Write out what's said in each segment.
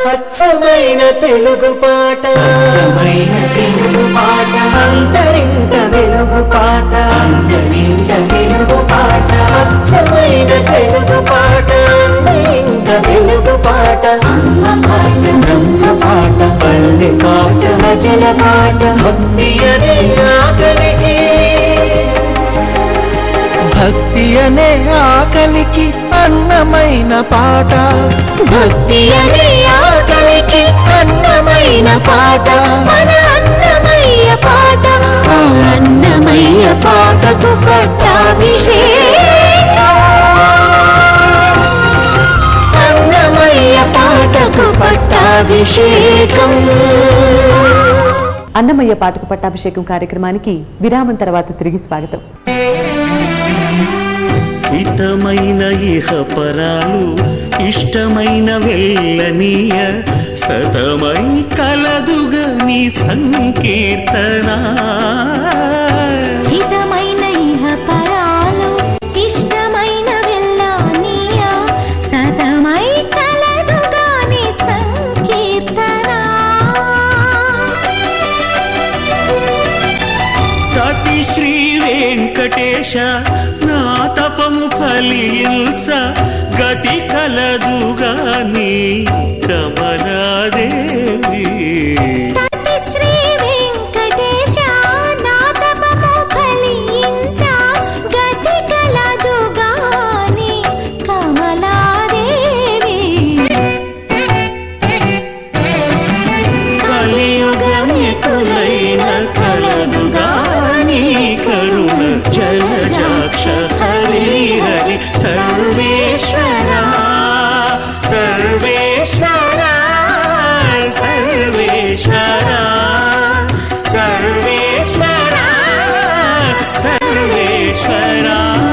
అచ్చమైన తెలుగు పాట అచ్చమైన తెలుగు పాట అంతరింట వెలుగు పాట అందరింట తెలుగు పాట అచ్చమైన తెలుగు పాట అంతరింట వెలుగు పాట అమ్మ పాట బ్రహ్మ పాట పల్లె పాట ప్రజల పాట భక్తి అనే ఆకలికి భక్తి అనే ఆకలికి అన్నమైన పాట భక్తి అనే ఆకలికి అన్నమైన పాట మన అన్నమయ్య పాట ఆ అన్నమయ్య పాటకు పట్టాభిషేకం అన్నమయ్య పాటకు పట్టాభిషేకం అన్నమయ్య పాటకు పట్టాభిషేకం కార్యక్రమానికి విరామం తర్వాత తిరిగి స్వాగతం హితమైన ఇహ పరాలు ఇష్టమైన వెళ్ళనీయ సతమై కలదుగా నీ సంకీర్తన హితమైన ఇహ పరాలు ఇష్టమైన వెళ్ళానీయ సతమై కలదుగాని సంకీర్తన తతి శ్రీ వెంకటేశ నా తపము ఫలించ గతి కలదుగా నీ కమలాదేవి తతి శ్రీ వెంకటేశ నా తపము ఫలించ గతి కలదుగాని కమలాదేవి కలియుగమికులైన కలదుగా నీ కరుణ జలజాక్ష హరి హరి సర్వేశ్వర సర్వేశ్వర సర్వేశ్వర సర్వేశ్వర సర్వేశ్వర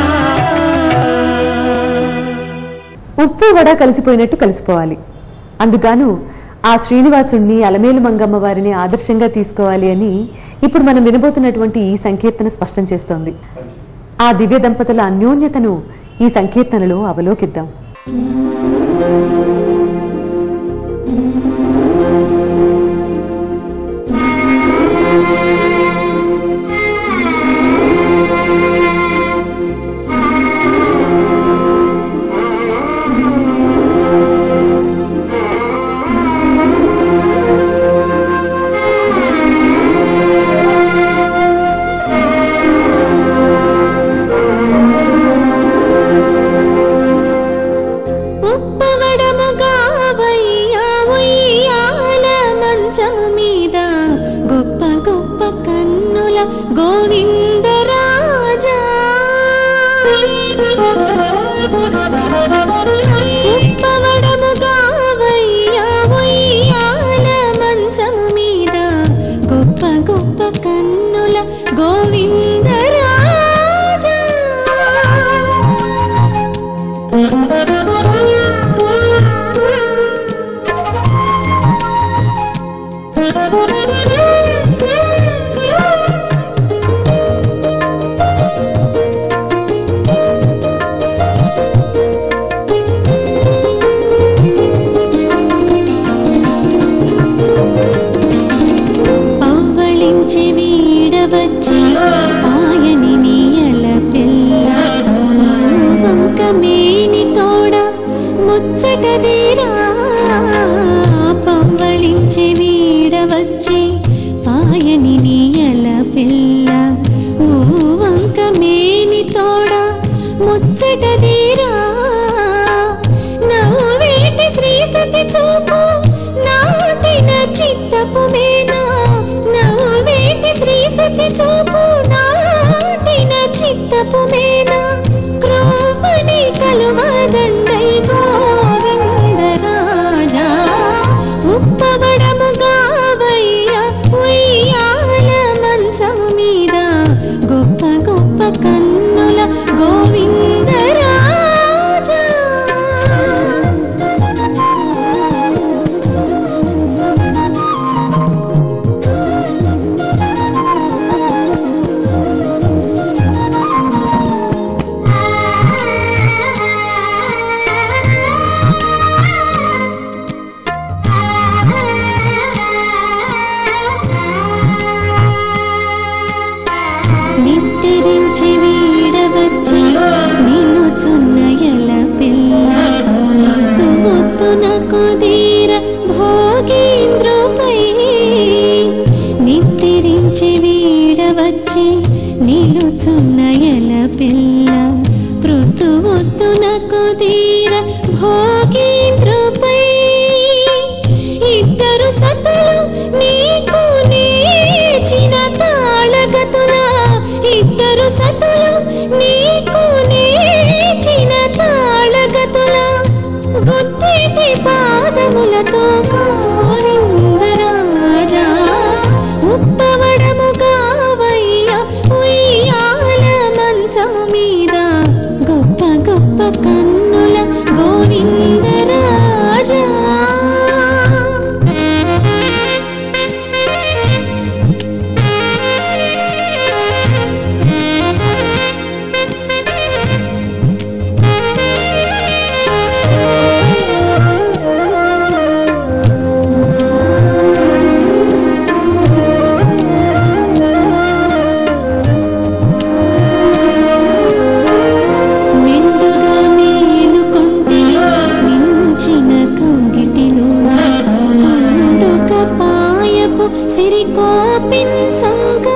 ఉప్పు వడ కలిసిపోయినట్టు కలిసిపోవాలి అందుగాను ఆ శ్రీనివాసుణ్ణి అలమేలు మంగమ్మ వారిని ఆదర్శంగా తీసుకోవాలి అని ఇప్పుడు మనం వినబోతున్నటువంటి ఈ సంకీర్తన స్పష్టం చేస్తోంది ఆ దివ్య దంపతుల అన్యోన్యతను ఈ సంకీర్తనలో అవలోకిద్దాం ఉప్పవడముగా వయ్యా ఉయ్యాల మంచము మీద గొప్ప గొప్ప కన్నుల గోవిందరాజా ఉప్పవడముగా వయ్యా ఉయ్యాల మంచము మీద గొప్ప గొప్ప కన్నుల గోవిందరాజా పవ్వళించి వీడవచ్చి ఆయని నీయల పిల్ల వంక మేని తోడ ముచ్చటదేరా పవ్వళించి వీడవచ్చి పాయని నీయల పిల్ల వంక మేని తోడ ముచ్చటదేరా నవ్వేటి శ్రీ సతి చూపు నాటిన చిత్తపు మేనా నవ్వేటి శ్రీ సతి చూపు నాటిన చిత్తపు మేనా క్రోమని కలువదండై గోవిందరాజా ఉప్పవడముగా వయ్యా ఉయ్యాల మంచము మీద గొప్ప గొప్ప కన్నుల గోవిందరాజా చున్నయల పిల్ల పృథువొత్తున కుదీర భోగీంద్రుపై ఇద్దరు సతులు నీకు నేర్చిన తాళగతుల ఇద్దరు సతులు నీకు నేర్చిన తాళగతుల గుత్తేటి పాదములతో గోవిందరాజా ఉప్పవడముగా వయ్య ఉయ్యాల మంచము మీద గొప్ప గొప్ప కన్నుల గోవిందరాజా మెండుగా మేలుకొంటిని మించిన కౌగిటిలో పండుగ పాయపు సిరి కోపించంగా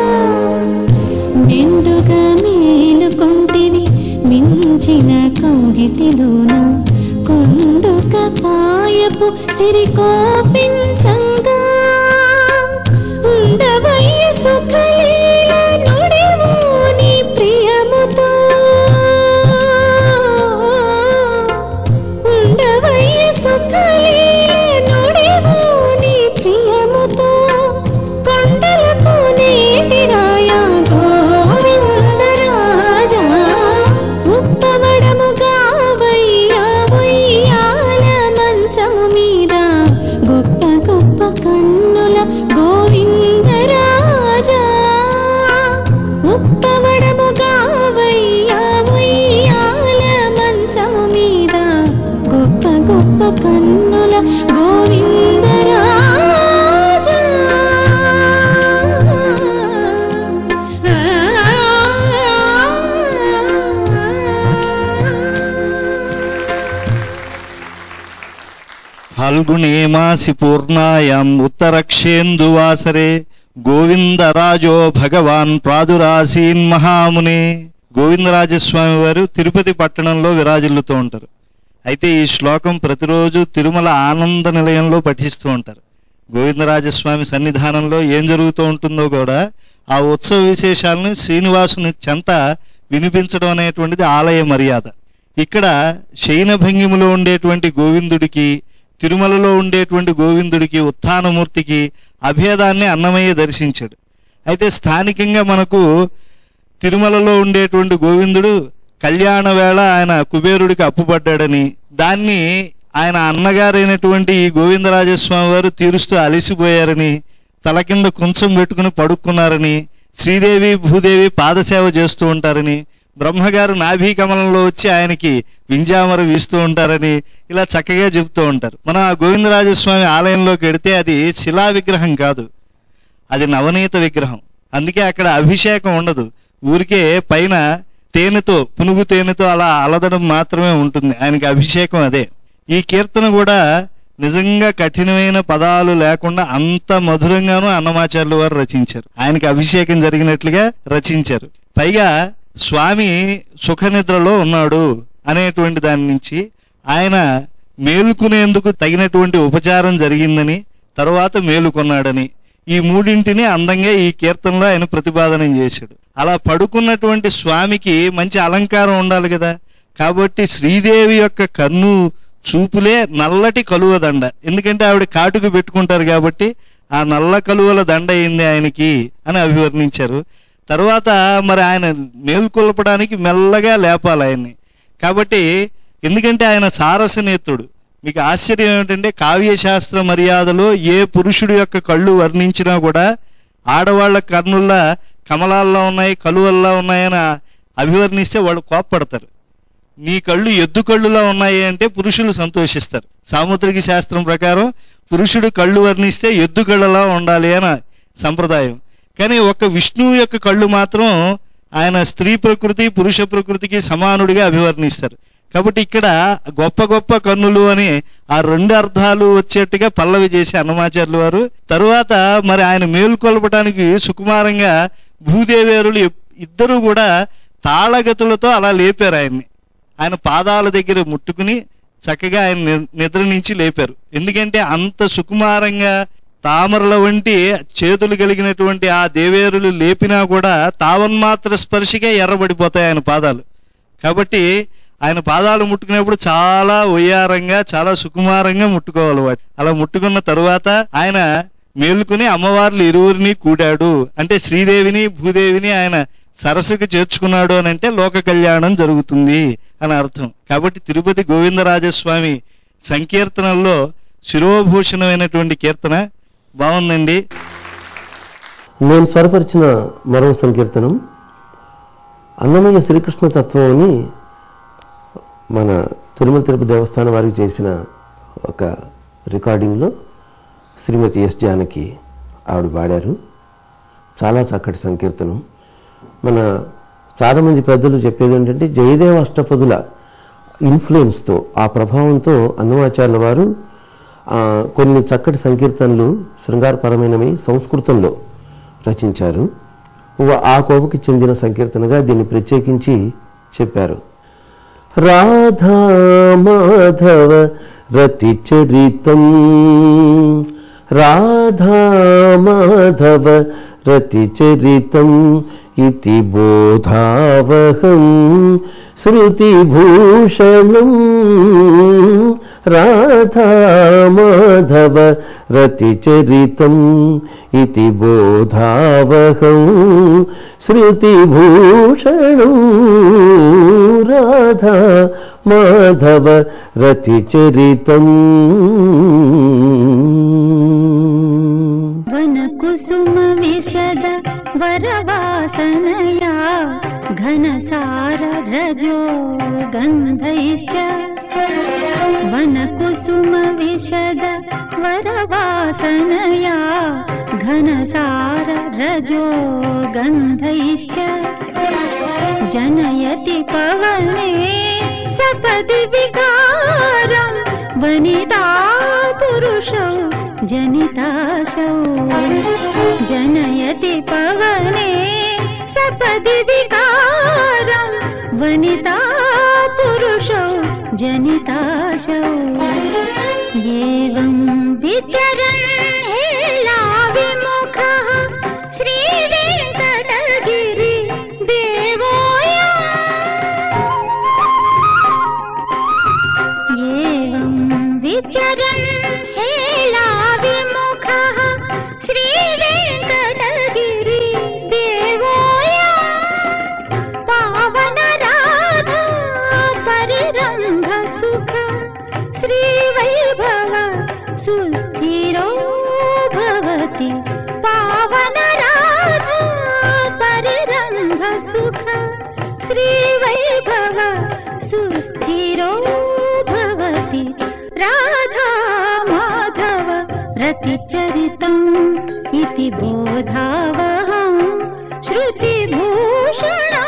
మెండుగా మేలుకొంటివి మించిన కౌగిటిలోన కొండుక పాయపు సిరి కోపించంగా ఉండవయ్య సుఖలీల నుడివు నీ ప్రియముతో ఉండవయ్య సుఖలీల నుడివు నీ ప్రియముతో కొండలకు నేటిరాయ గోవిందరాజా ఉప్పవడముగా వయ్యా వయ్యాల మంచము మీద గొప్ప గొప్ప కన్నుల గోవిందరాజా ఉప్పవడముగా వయ్యా వయ్యాల మంచము మీద గొప్ప గొప్ప కన్నుల గోవిందరాజా ఫల్గుణే మాసి పూర్ణాయాం ఉత్తరక్షేందువాసరే గోవిందరాజో భగవాన్ ప్రాదురాసీన్ మహామునే గోవిందరాజస్వామి వారు తిరుపతి పట్టణంలో విరాజిల్లుతూ ఉంటారు అయితే ఈ శ్లోకం ప్రతిరోజు తిరుమల ఆనంద నిలయంలో పఠిస్తూ ఉంటారు గోవిందరాజస్వామి సన్నిధానంలో ఏం జరుగుతూ ఉంటుందో కూడా ఆ ఉత్సవ విశేషాలను శ్రీనివాసుని చెంత వినిపించడం అనేటువంటిది ఆలయ మర్యాద ఇక్కడ శయన భంగిములో ఉండేటువంటి గోవిందుడికి తిరుమలలో ఉండేటువంటి గోవిందుడికి ఉత్థానమూర్తికి అభేదాన్ని అన్నమయ్య దర్శించాడు అయితే స్థానికంగా మనకు తిరుమలలో ఉండేటువంటి గోవిందుడు కళ్యాణ వేళ ఆయన కుబేరుడికి అప్పుపడ్డాడని దాన్ని ఆయన అన్నగారైనటువంటి ఈ గోవిందరాజస్వామి వారు తీరుస్తూ అలసిపోయారని తల కింద కుంచం పెట్టుకుని పడుకున్నారని శ్రీదేవి భూదేవి పాదసేవ చేస్తూ ఉంటారని బ్రహ్మగారు నాభీ కమలంలో వచ్చి ఆయనకి వింజామర వీస్తూ ఉంటారని ఇలా చక్కగా చెబుతూ ఉంటారు మనం ఆ గోవిందరాజస్వామి ఆలయంలోకి వెడితే అది శిలా విగ్రహం కాదు అది నవనీత విగ్రహం అందుకే అక్కడ అభిషేకం ఉండదు ఊరికే పైన తేనెతో పునుగు తేనెతో అలా అలదడం మాత్రమే ఉంటుంది ఆయనకి అభిషేకం అదే ఈ కీర్తన కూడా నిజంగా కఠినమైన పదాలు లేకుండా అంత మధురంగాను అన్నమాచార్యులు వారు రచించారు ఆయనకి అభిషేకం జరిగినట్లుగా రచించారు పైగా స్వామి సుఖనిద్రలో ఉన్నాడు అనేటువంటి దాని నుంచి ఆయన మేలుకునేందుకు తగినటువంటి ఉపచారం జరిగిందని తరువాత మేలుకొన్నాడని ఈ మూడింటిని అందంగా ఈ కీర్తనలో ఆయన ప్రతిపాదన చేశాడు అలా పడుకున్నటువంటి స్వామికి మంచి అలంకారం ఉండాలి కదా కాబట్టి శ్రీదేవి యొక్క కన్ను చూపులే నల్లటి కలువ దండ ఎందుకంటే ఆవిడ కాటుకు పెట్టుకుంటారు కాబట్టి ఆ నల్ల కలువల దండ అయింది ఆయనకి అని అభివర్ణించారు తర్వాత మరి ఆయన మేల్కొల్పడానికి మెల్లగా లేపాలి ఆయన్ని కాబట్టి ఎందుకంటే ఆయన సారసనేత్రుడు మీకు ఆశ్చర్యం ఏమిటంటే కావ్యశాస్త్ర మర్యాదలో ఏ పురుషుడి యొక్క కళ్ళు వర్ణించినా కూడా ఆడవాళ్ళ కన్నుల్లా కమలాల్లో ఉన్నాయి కలువల్లా ఉన్నాయని అభివర్ణిస్తే వాళ్ళు కోప్పడతారు నీ కళ్ళు ఎద్దు కళ్ళులా ఉన్నాయి అంటే పురుషులు సంతోషిస్తారు సాముద్రిక శాస్త్రం ప్రకారం పురుషుడు కళ్ళు వర్ణిస్తే ఎద్దు కళ్ళలా ఉండాలి అని సంప్రదాయం కానీ ఒక విష్ణువు యొక్క కళ్ళు మాత్రం ఆయన స్త్రీ ప్రకృతి పురుష ప్రకృతికి సమానుడిగా అభివర్ణిస్తారు కాబట్టి ఇక్కడ గొప్ప గొప్ప కన్నులు అని ఆ రెండు అర్థాలు వచ్చేట్టుగా పల్లవి చేసి అన్నమాచార్యులు వారు తరువాత మరి ఆయన మేలుకొల్పడానికి సుకుమారంగా భూదేవేరులు ఎప్- ఇద్దరు కూడా తాళగతులతో అలా లేపారు ఆయన్ని ఆయన పాదాల దగ్గర ముట్టుకుని చక్కగా ఆయన ని- నిద్ర నుంచి లేపారు ఎందుకంటే అంత సుకుమారంగా తామరల వంటి చేతులు కలిగినటువంటి ఆ దేవేరులు లేపినా కూడా తావన్మాత్ర స్పర్శకే ఎర్రబడిపోతాయి ఆయన పాదాలు కాబట్టి ఆయన పాదాలు ముట్టుకునేప్పుడు చాలా ఒయ్యారంగా చాలా సుకుమారంగా ముట్టుకోవాలి వాటి అలా ముట్టుకున్న తరువాత ఆయన మేలుకుని అమ్మవార్లు ఇరువురిని కూడాడు అంటే శ్రీదేవిని భూదేవిని ఆయన సరస్సుకు చేర్చుకున్నాడు అని అంటే లోక కళ్యాణం జరుగుతుంది అని అర్థం కాబట్టి తిరుపతి గోవిందరాజస్వామి సంకీర్తనల్లో శిరోభూషణమైనటువంటి కీర్తన బాగుందండి నేను స్వరపరిచిన మరో సంకీర్తనం అన్నమయ్య శ్రీకృష్ణ తత్వం అని మన తిరుమల తిరుపతి దేవస్థానం వారికి చేసిన ఒక రికార్డింగ్లో శ్రీమతి ఎస్ జానకి ఆవిడ పాడారు చాలా చక్కటి సంకీర్తనం మన చాలా మంది పెద్దలు చెప్పేది ఏంటంటే జయదేవ అష్టపదుల ఇన్ఫ్లుయెన్స్తో ఆ ప్రభావంతో అన్నమాచార్యుల వారు ఆ, కొన్ని చక్కటి సంకీర్తనలు శృంగారపరమైనవి సంస్కృతంలో రచించారు వ- ఆ కోవకి చెందిన సంకీర్తనగా దీన్ని ప్రత్యేకించి చెప్పారు రాధా మాధవ రతి చరితం రాధా మాధవ రతి చరితం ఇతి బోధావహం శృతిభూషణం రాధా మాధవ రతిచరితం ఇతి బోధావహం శృతిభూషణం రాధా మాధవ రతిచరితం వనకుసుమ విశద వరవాసనయా ఘనసార రజో గంధైశ్చ వనకుసుమ విశద వరవాసనయా ఘనసార రజో గంధైశ్చ జనయతి పవనే సపది వికారం వనితా పురుషౌ జనితాశౌ జనయతి పవనే సపది వికారం వనితా పురుషౌ జనితాశౌ ఏవం విచరన్ హేలా విముఖः శ్రీవేంకటగిరి దేవోయా एवं विचरन् हेला विमुखः श्रीवेङ्कटगिरि देवोऽयं पावनराधा परिरम्भसुख श्रीवैभव सुस्थिरो भवति पावनराधा परिरम्भसुख श्रीवैभव सुस्थिरो भवति राधा माधव रतिचरितम् इति बोधावहं श्रुतिभूषणा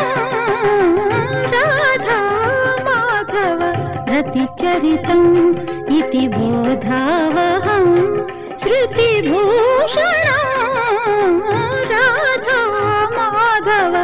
राधा माधव रतिचरितम् इति बोधावहं श्रुतिभूषणा राधा माधव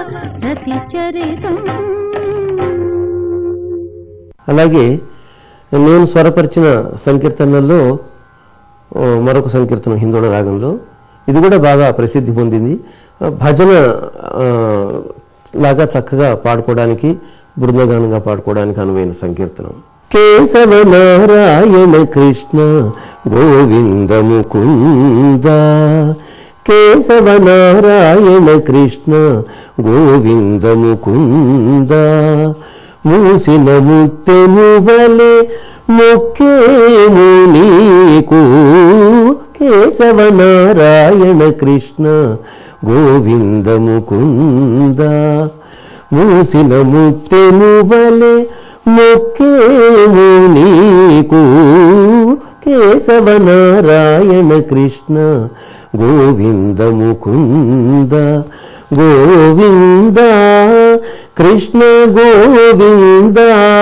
रतिचरितम् అలాగే నేను స్వరపరిచిన సంకీర్తనల్లో ఓ, మరొక సంకీర్తనం హిందోళ రాగంలో ఇది కూడా బాగా ప్రసిద్ధి పొందింది ఆ, భజన ఆ, లాగా చక్కగా పాడుకోవడానికి బృందగానంగా పాడుకోవడానికి అనువైన సంకీర్తనం కేశవ నారాయణ కృష్ణ గోవింద ముకుంద కేశవ నారాయణ కృష్ణ గోవింద ముకుంద మూసిన ముత్తెము వలె మొక్కేము నీకు కేశవ నారాయణ కృష్ణ గోవింద ముకుంద మూసిన ముత్తెము వలె మొక్కేము నీకు కేశవ నారాయణ కృష్ణ గోవింద ముకుంద గోవింద కృష్ణ గోవింద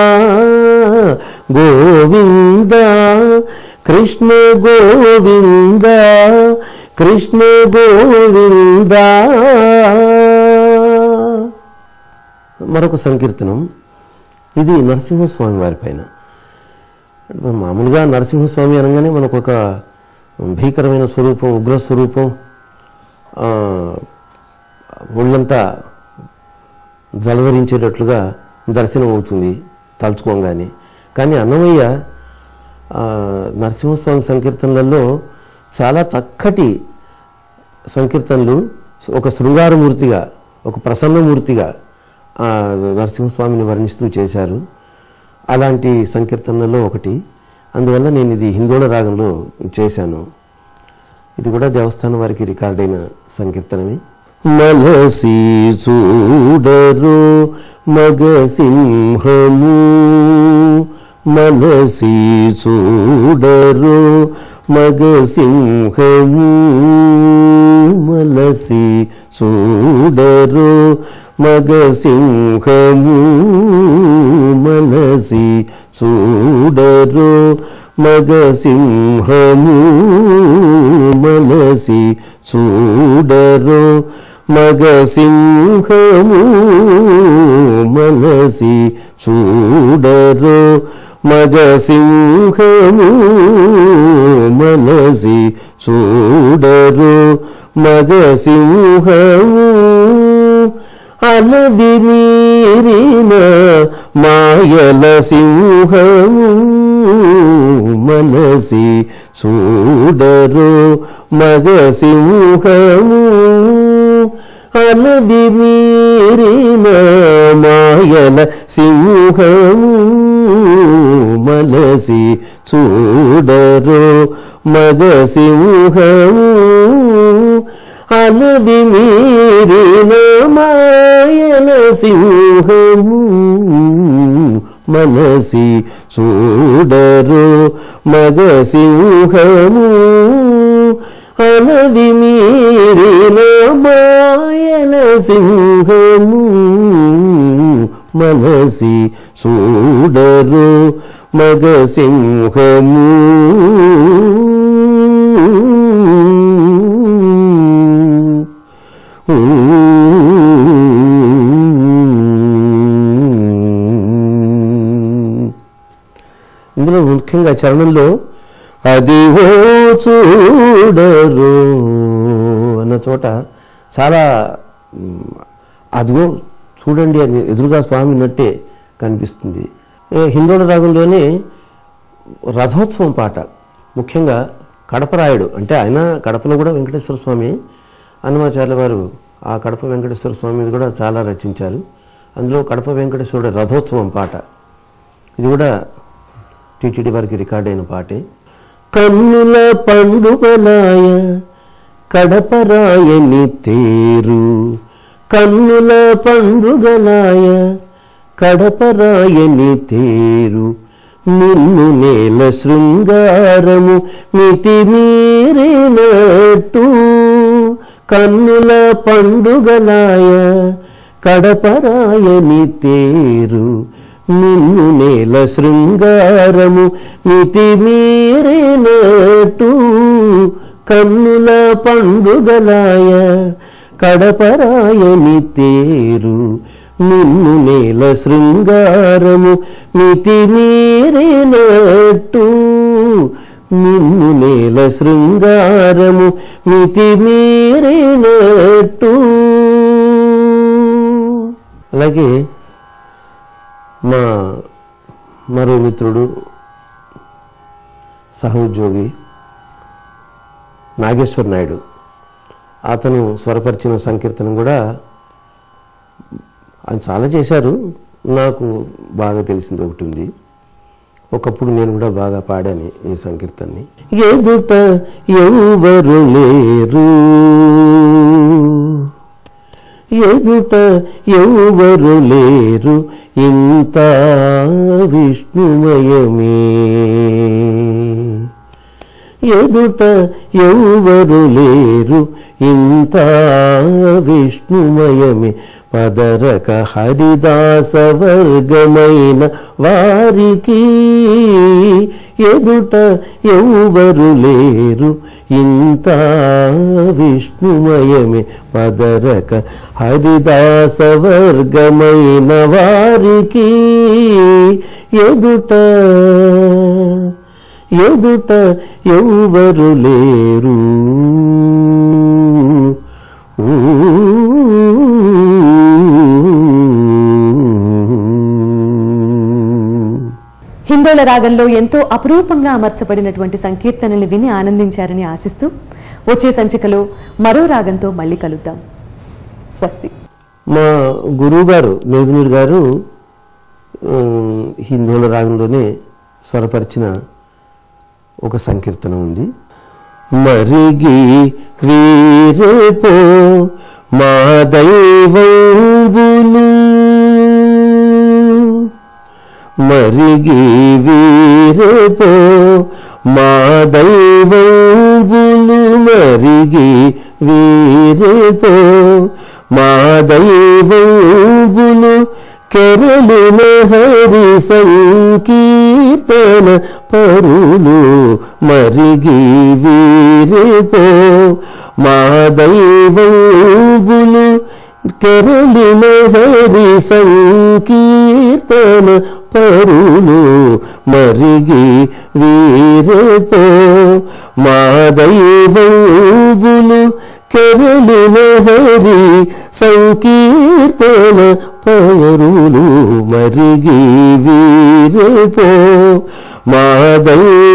గోవింద కృష్ణ గోవింద కృష్ణ గోవింద మరొక సంకీర్తనం ఇది నరసింహస్వామి వారి పైన అంటే మామూలుగా నరసింహస్వామి అనగానే మనకు ఒక భీకరమైన స్వరూపం ఉగ్ర స్వరూపం ఆ, ఒళ్ళంతా జలధరించేటట్లుగా దర్శనం అవుతుంది తలుచుకోగానే కానీ అన్నమయ్య ఆ, నరసింహస్వామి సంకీర్తనలలో చాలా చక్కటి సంకీర్తనలు ఒక శృంగారమూర్తిగా ఒక ప్రసన్నమూర్తిగా ఆ, నరసింహస్వామిని వర్ణిస్తూ చేశారు అలాంటి సంకీర్తనలలో ఒకటి అందువల్ల నేను ఇది హిందోళ రాగంలో చేశాను ఇది కూడా దేవస్థానం వారికి రికార్డైన సంకీర్తనమే మలసి చూడరు మగ సింహము మలసి చూడరు మగ సింహము మలసి చూడరు మగ సింహము మనసి చూడరు మగ సింహము మనసి చూడరు మగ సింహము మనసి చూడరు మగ సింహము మనసి చూడరు మగ సింహము అలవి మీరిన మాయల సింహము మనసి చూడరు మగ సింహము అలవి మీరిన మాయల సింహము మనసి చూడరు మగ సింహము అలవి మీరిన మాయల సింహము మనసి చూడరు మగ సింహము అలవి మీరిన మాయల సింహము మనసి చూడరు మగ సింహము ఇందులో ముఖ్యంగా చరణంలో అదివో చూడరు అన్న చోట చాలా మ్, అదిగో చూడండి అని ఎదురుగా స్వామి ఉన్నట్టే కనిపిస్తుంది ఏ, హిందోళ రాగంలోనే రథోత్సవం పాట ముఖ్యంగా కడపరాయుడు అంటే ఆయన కడపలో కూడా వెంకటేశ్వర స్వామి హనుమాచార్య వారు ఆ కడప వెంకటేశ్వర స్వామిది కూడా చాలా రచించారు అందులో కడప వెంకటేశ్వరుడు రథోత్సవం పాట ఇది కూడా టీటీడీ వారికి రికార్డ్ అయిన పాటే కన్నుల పండుగలాయ కడపరాయని తేరు కన్నుల పండుగలాయ కడపరాయని తేరు నిన్ను నేల శృంగారము మితి మీరినట్టు కన్నుల పండుగలాయ కడపరాయని తేరు నిన్ను నేల శృంగారము మితి మీరినట్టు కన్నుల పండుగలాయ కడపరాయని తేరు నిన్ను నేల శృంగారము మితి మీరినట్టు నిన్ను నేల శృంగారము మితి మీరినట్టు అలాగే మా మరో మిత్రుడు సహోద్యోగి నాగేశ్వర్ నాయుడు అతను స్వరపరిచిన సంకీర్తనం కూడా ఆయన చాలా చేశారు నాకు బాగా తెలిసింది ఒకటి ఉంది ఒకప్పుడు నేను కూడా బాగా పాడాను ఈ సంకీర్తన్ని ఎదుట ఎవరు లేరు ఎదుట ఎవరు లేరు ఇంత విష్ణుమయమే ఎదుట ఎవరు లేరు ఇంత విష్ణుమయమే పదరక హరిదాస వర్గమైన వారికి ఎదుట ఎవరు లేరు ఇంత విష్ణుమయమే పదరక హరిదాస వర్గమైన వారికి ఎదుట ఎదుట ఎవరు లేరు హిందోళ రాగంలో ఎంతో అపురూపంగా అమర్చబడినటువంటి సంకీర్తనలు విని ఆనందించారని ఆశిస్తూ వచ్చే సంచికలో మరో రాగంతో మళ్ళీ కలుద్దాం స్వస్తి మా గురువు గారు నేదునూరు గారు ఉమ్, హిందువుల రాగంలోనే స్వరపరిచిన ఒక సంకీర్తన ఉంది మరిగి వీరేపో మా దైవంబులు మరిగి వీరేపో మా దైవంబులు మరిగి వీరేపో మా దైవంబులు కెరలిన హరి సంకీర్తన పరులు మరిగి వీరేపో మా దైవంబులు కెరలిన హరి సంకీర్తన పరులు మరిగి వీరేపో మా దైవంబులు కెరలిన హరి సంకీర్తన పరులు మరిగి వీరేపో మా దైవ